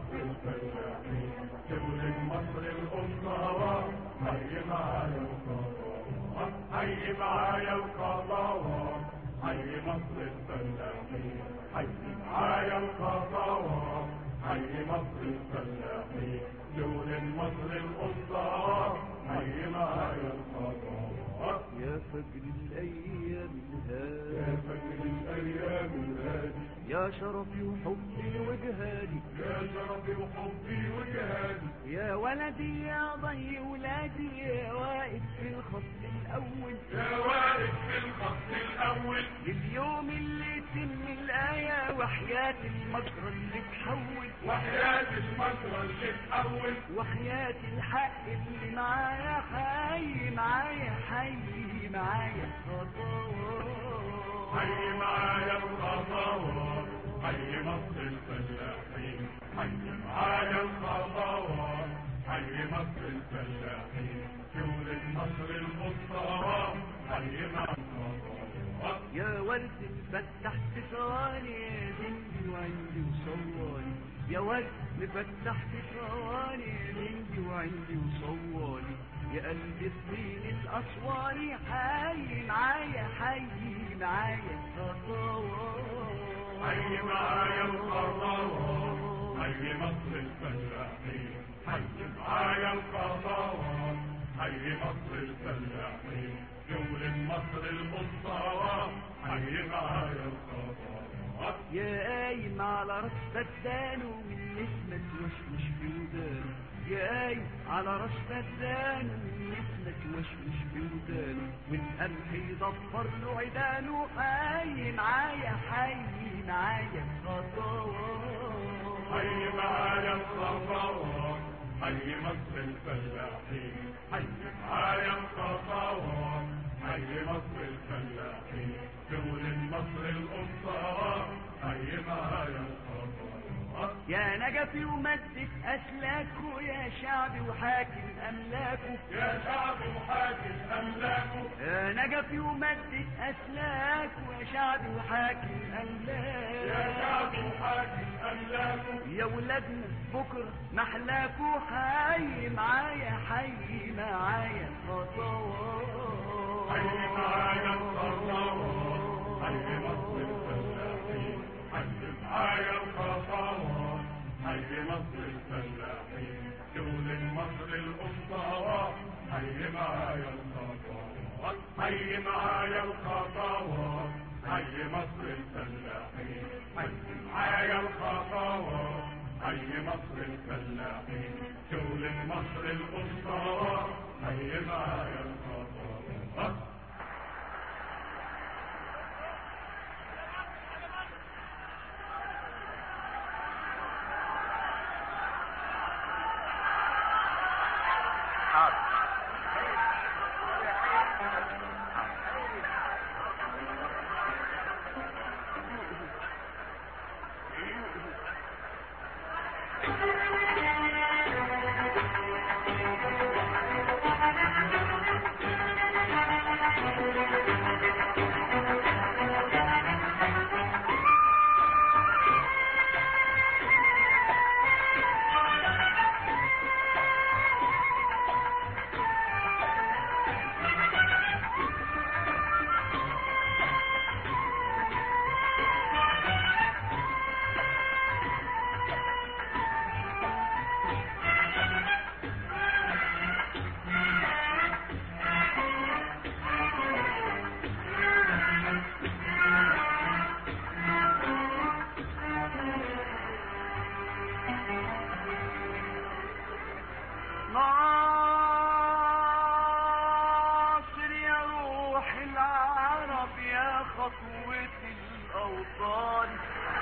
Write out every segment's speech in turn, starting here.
مصر الفلاحين شغل مصر الأسطوات حي معايا الخطوات حي معايا الخطوات حي مصر الفلاحين حي معايا الخطوات حي مصر الفلاحين شغل مصر الأسطوات حي معايا الخطوات يا فجر الأيام يا الهادي فجر الأيام الهادي يا شرفي وحبي وجهادي يا شرفي وحبي وجهادي يا ولدي يا ضي ولادي يا واقف في الخط الأول يا وارد في الخط الأول لليوم اللي يتم الآية وحياة المجرى اللي تحول وحياة المجرى اللي تحول وحياة الحق اللي معايا حي معايا حي معايا خطوات حي معايا الخطوات حي مصر الفلاحين حي معايا الخطوات حي مصر الفلاحين شغل مصر الأسطوات حي مع الخطوات يا ورد مفتح ثواني يا زنجي وعندي وصوالي يا ورد مفتح ثواني يا زنجي وعندي وصوالي يا قلب الطين الأسواري حي معايا حي معايا خطوات حي معايا الخطوات حي مصر الفلاحين حي معايا الخطوات حي مصر الفلاحين شغل مصر الأسطوات حي معايا الخطوات يا قايم على راس فدان ومن نسمة توشوش في ودانه يا قايم على راس فدان ومن نسمة توشوش في ودانه والقمح يضفر له عيدانه حي معايا حي معايا خطوات حي معايا الخطوات حي مصر الفلاحين حي معايا الخطوات حي مصر الفلاحين شغل مصر الأسطوات حي معايا الخطوات يا نجفي ومدة أسلاكه يا شعبي وحاكم أملاكه يا شعب محاكم أملاكه يا نجفي ومدة أسلاكه يا شعبي وحاكم يا أملاكه شعب محاكم أملاكه يا ولادنا بكرة محلاكوا حي معايا حي معايا خطوات حي معايا الخطوات حي مصر الفلاحين حي معايا الخطوات حي مصر الفلاحين شغل مصر الأسطوات حي معايا الخطوات حي معايا الخطوات حي مصر الفلاحين حي معايا الخطوات حي مصر الفلاحين شغل مصر الأسطوات حي معايا الخطوات ناصر يا روح العرب يا خطوة الأوطان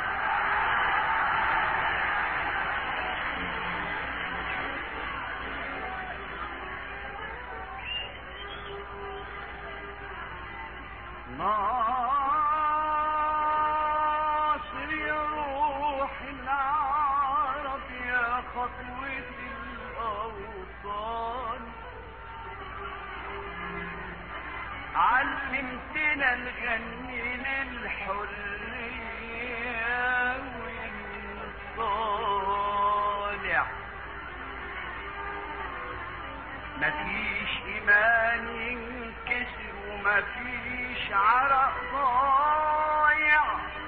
ناصر يا روح العرب يا خطوة الأوطان علمتنا نغني للحرية والانتصار مفيش ايمان ينكسر ومفيش عرق ضايع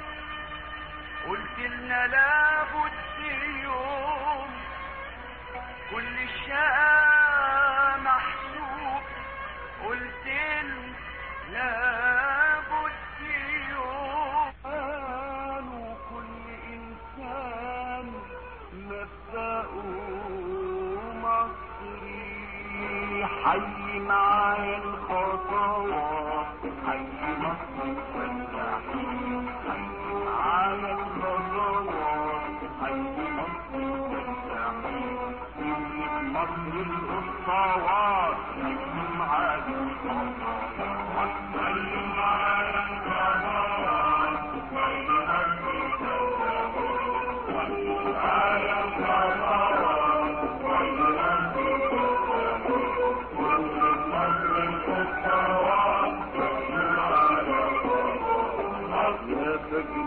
قلت لنا لابد يوم كل الشقا محسوب قلت لنا لابد يوم قالوا كل انسان مبدأه مصري حي معايا الخطوات حي مصر الفلاحين حي معايا الخطوات حي مصر الفلاحين كلمة مصر الاسطوات حي معايا الخطوات حي معايا الخطوات حي مصر يا فجر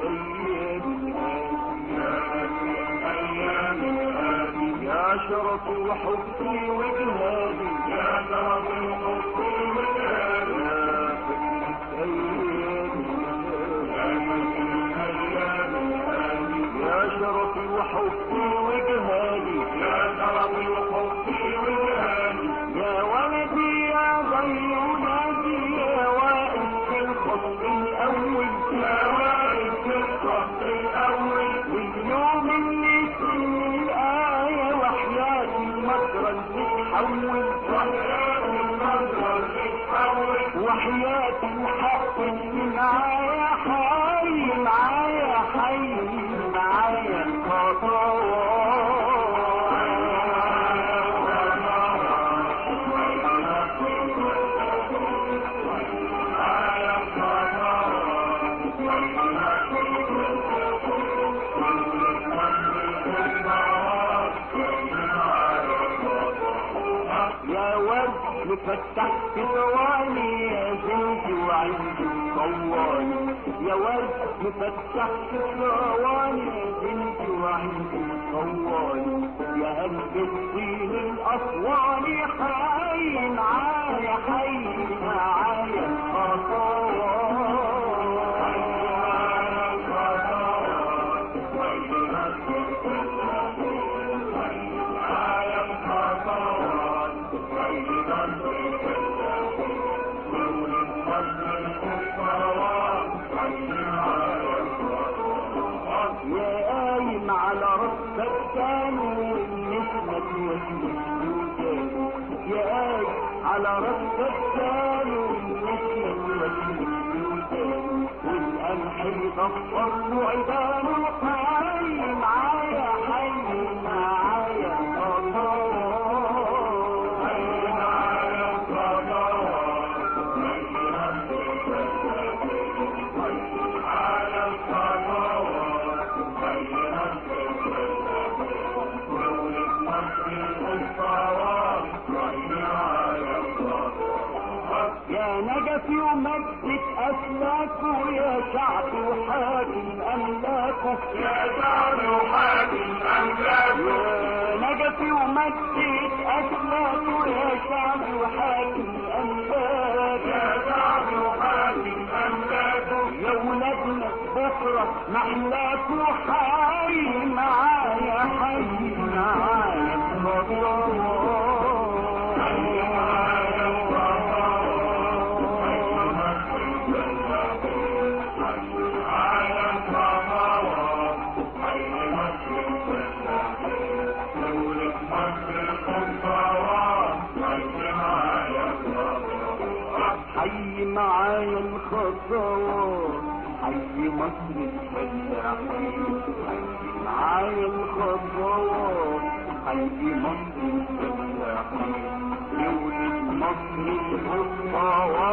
الأيام يا شرف وحبي وجهادي يا شرف وحبي وجهادي يا فجر الأيام يا شرف وحبي وجهادي يا شرف وحبي وجهادي يا ولدي يا ضي ولادي يا واقف في الخط الأول يا واقف في الخط الأول واليوم اللي سن الآية وحياة المجرى اللي تحول وحياة المجرى اللي تحول وحياة الحق اللي معايا حي معايا حي معايا يا ورد مفتح في ثواني يا زوجي وعندي طوالي يا ورد مفتح في ثواني يا زوجي وعندي طوالي يا قلب الطين الأسواني حي معايا حي معايا يا قايم على ربك تاني نسمة واسمك يا قايم على ربك تاني نسمة واسمك والقمح يدفر له عيدانه حي معايا حي معايا يا نجفي ومجد أسلاكه يا شعب وحاكم أملاكه يا شعب وحاكم أملاكه يا نجفي ومجد أسلاكه يا شعب وحاكم أملاكه يا شعب وحاكم أملاكه يا ولادنا بكرة محلاكوا حي معايا حي معايا حي معايا الخطوات حي مصر الفلاحين حي معايا الخطوات حي مصر الفلاحين يولد مصر الخطوات